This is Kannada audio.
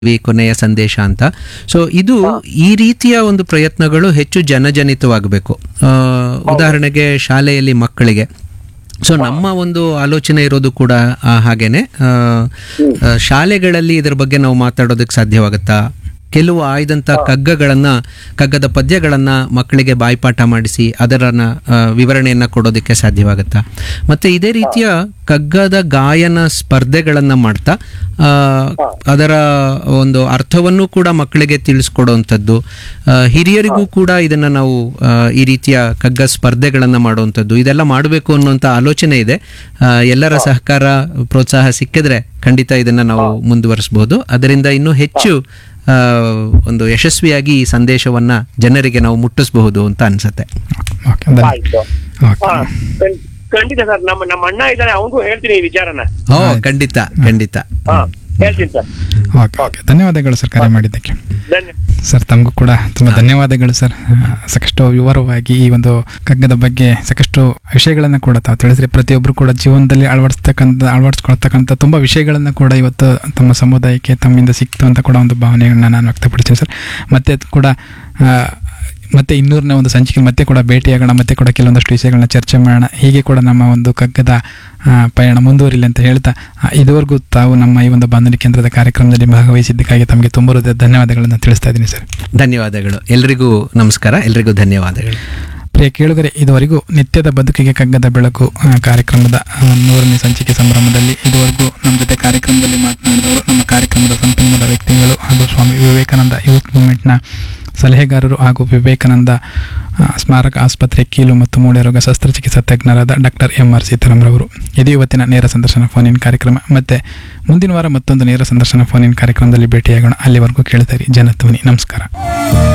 ವಿ ಕೊನೆಯ ಸಂದೇಶ ಅಂತ ಸೊ ಇದು ಈ ರೀತಿಯ ಒಂದು ಪ್ರಯತ್ನಗಳು ಹೆಚ್ಚು ಜನಜನಿತವಾಗಬೇಕು ಆ, ಉದಾಹರಣೆಗೆ ಶಾಲೆಯಲ್ಲಿ ಮಕ್ಕಳಿಗೆ ಸೊ ನಮ್ಮ ಒಂದು ಆಲೋಚನೆ ಇರೋದು ಕೂಡ ಆ, ಹಾಗೇನೆ ಆ, ಆ, ಶಾಲೆಗಳಲ್ಲಿ ಇದರ ಬಗ್ಗೆ ನಾವು ಮಾತಾಡೋದಕ್ಕೆ ಸಾಧ್ಯವಾಗುತ್ತಾ ಕೆಲವು ಆಯ್ದಂಥ ಕಗ್ಗಗಳನ್ನ ಕಗ್ಗದ ಪದ್ಯಗಳನ್ನ ಮಕ್ಕಳಿಗೆ ಬಾಯ್ಪಾಠ ಮಾಡಿಸಿ ಅದರನ್ನ ಆ, ವಿವರಣೆಯನ್ನ ಕೊಡೋದಕ್ಕೆ ಸಾಧ್ಯವಾಗುತ್ತಾ ಮತ್ತೆ ಇದೇ ರೀತಿಯ ಕಗ್ಗದ ಗಾಯನ ಸ್ಪರ್ಧೆಗಳನ್ನ ಮಾಡ್ತಾ ಆ, ಅದರ ಒಂದು ಅರ್ಥವನ್ನು ಕೂಡ ಮಕ್ಕಳಿಗೆ ತಿಳಿಸ್ಕೊಡುವಂಥದ್ದು ಆ, ಹಿರಿಯರಿಗೂ ಕೂಡ ಇದನ್ನ ನಾವು ಆ, ಈ ರೀತಿಯ ಕಗ್ಗ ಸ್ಪರ್ಧೆಗಳನ್ನ ಮಾಡುವಂಥದ್ದು ಇದೆಲ್ಲ ಮಾಡಬೇಕು ಅನ್ನುವಂಥ ಆಲೋಚನೆ ಇದೆ ಆ, ಎಲ್ಲರ ಸಹಕಾರ ಪ್ರೋತ್ಸಾಹ ಸಿಕ್ಕಿದ್ರೆ ಖಂಡಿತ ಇದನ್ನ ನಾವು ಮುಂದುವರಿಸಬಹುದು ಅದರಿಂದ ಇನ್ನೂ ಹೆಚ್ಚು ಆ, ಒಂದು ಯಶಸ್ವಿಯಾಗಿ ಈ ಸಂದೇಶವನ್ನ ಜನರಿಗೆ ನಾವು ಮುಟ್ಟಿಸಬಹುದು ಅಂತ ಅನ್ಸುತ್ತೆ ಓಕೆ ಧನ್ಯ- ಆಯ್ತು ಓಕೆ ಹಾ ಖಂಡ್- ಖಂಡಿತ ಸರ್ ನಮ್ಮ ನಮ್ಮ ಅಣ್ಣ ಇದ್ದಾನೆ ಅವನಿಗೂ ಹೇಳ್ತೀನಿ ಈ ವಿಚಾರನ ಓ ಖಂಡಿತ ಖಂಡಿತ ಹಾ ಹೇಳ್ತೀನಿ ಸರ್ ಓಕೆ ಓಕೆ ಧನ್ಯವಾದಗಳು ಸರ್ ಕರೆ ಮಾಡಿದ್ದಕ್ಕೆ ಧನ್ಯ ಸರ್ ತಮಗೂ ಕೂಡ ತುಂಬ ಧನ್ಯವಾದಗಳು ಸರ್ ಆ, ಸಾಕಷ್ಟು ವಿವರವಾಗಿ ಈ ಒಂದು ಕಗ್ಗದ ಬಗ್ಗೆ ಸಾಕಷ್ಟು ವಿಷಯಗಳನ್ನು ಕೂಡ ತಾವು ತಿಳಿಸ್ರಿ ಪ್ರತಿಯೊಬ್ಬರು ಕೂಡ ಜೀವನದಲ್ಲಿ ಅಳವಡಿಸ್ತಕ್ಕಂಥ ಅಳವಡಿಸ್ಕೊಳ್ತಕ್ಕಂಥ ತುಂಬ ವಿಷಯಗಳನ್ನು ಕೂಡ ಇವತ್ತು ತಮ್ಮ ಸಮುದಾಯಕ್ಕೆ ತಮ್ಮಿಂದ ಸಿಕ್ತು ಅಂತ ಕೂಡ ಒಂದು ಭಾವನೆಯನ್ನು ನಾನು ವ್ಯಕ್ತಪಡಿಸ್ತೀನಿ ಸರ್ ಮತ್ತೆ ಅದು ಕೂಡ ಆ, ಮತ್ತೆ ಇನ್ನೂರನೇ ಒಂದು ಸಂಚಿಕೆ ಮತ್ತೆ ಕೂಡ ಭೇಟಿಯಾಗೋಣ ಮತ್ತೆ ಕೂಡ ಕೆಲವೊಂದಷ್ಟು ವಿಷಯಗಳನ್ನ ಚರ್ಚೆ ಮಾಡೋಣ ಹೀಗೆ ಕೂಡ ನಮ್ಮ ಒಂದು ಕಗ್ಗದ ಆ, ಪಯಣ ಮುಂದುವರಿಲಿ ಅಂತ ಹೇಳ್ತಾ ಆ, ಇದುವರೆಗೂ ತಾವು ನಮ್ಮ ಈ ಒಂದು ಬಾನುಲಿ ಕೇಂದ್ರದ ಕಾರ್ಯಕ್ರಮದಲ್ಲಿ ಭಾಗವಹಿಸಿದ್ದಕ್ಕಾಗಿ ತಮಗೆ ತುಂಬ ಹೃದಯದ ಧನ್ಯವಾದಗಳನ್ನು ತಿಳಿಸ್ತಾ ಇದ್ದೀನಿ ಸರ್ ಧನ್ಯವಾದಗಳು ಎಲ್ರಿಗೂ ನಮಸ್ಕಾರ ಎಲ್ರಿಗೂ ಧನ್ಯವಾದಗಳು ಪ್ರಿಯ ಕೇಳುಗರೆ ಇದುವರೆಗೂ ನಿತ್ಯದ ಬದುಕಿಗೆ ಕಗ್ಗದ ಬೆಳಕು ಆ, ಕಾರ್ಯಕ್ರಮದ ಆ, ನೂರನೇ ಸಂಚಿಕೆ ಸಂಭ್ರಮದಲ್ಲಿ ಇದುವರೆಗೂ ನಮ್ಮ ಜೊತೆ ಕಾರ್ಯಕ್ರಮದಲ್ಲಿ ಮಾತನಾಡಿದವರು ನಮ್ಮ ಕಾರ್ಯಕ್ರಮದ ಸಂಪನ್ಮೂಲ ವ್ಯಕ್ತಿಗಳು ಹಾಗೂ ಸ್ವಾಮಿ ವಿವೇಕಾನಂದ ಯೂತ್ ಮೂವ್ಮೆಂಟ್ನ ಸಲಹೆಗಾರರು ಹಾಗೂ ವಿವೇಕಾನಂದ ಆ, ಸ್ಮಾರಕ ಆಸ್ಪತ್ರೆ ಕೀಲು ಮತ್ತು ಮೂಳೆ ರೋಗ ಶಸ್ತ್ರಚಿಕಿತ್ಸಾ ತಜ್ಞರಾದ ಡಾಕ್ಟರ್ ಎಂ ಆರ್ ಸೀತಾರಾಮ್ರವರು ಇದು ಇವತ್ತಿನ ನೇರ ಸಂದರ್ಶನ ಫೋನ್ ಇನ್ ಕಾರ್ಯಕ್ರಮ ಮತ್ತೆ ಮುಂದಿನ ವಾರ ಮತ್ತೊಂದು ನೇರ ಸಂದರ್ಶನ ಫೋನ್ ಇನ್ ಕಾರ್ಯಕ್ರಮದಲ್ಲಿ ಭೇಟಿಯಾಗೋಣ ಅಲ್ಲಿವರೆಗೂ ಕೇಳ್ತಾರೆ ಜನಧ್ವನಿ ನಮಸ್ಕಾರ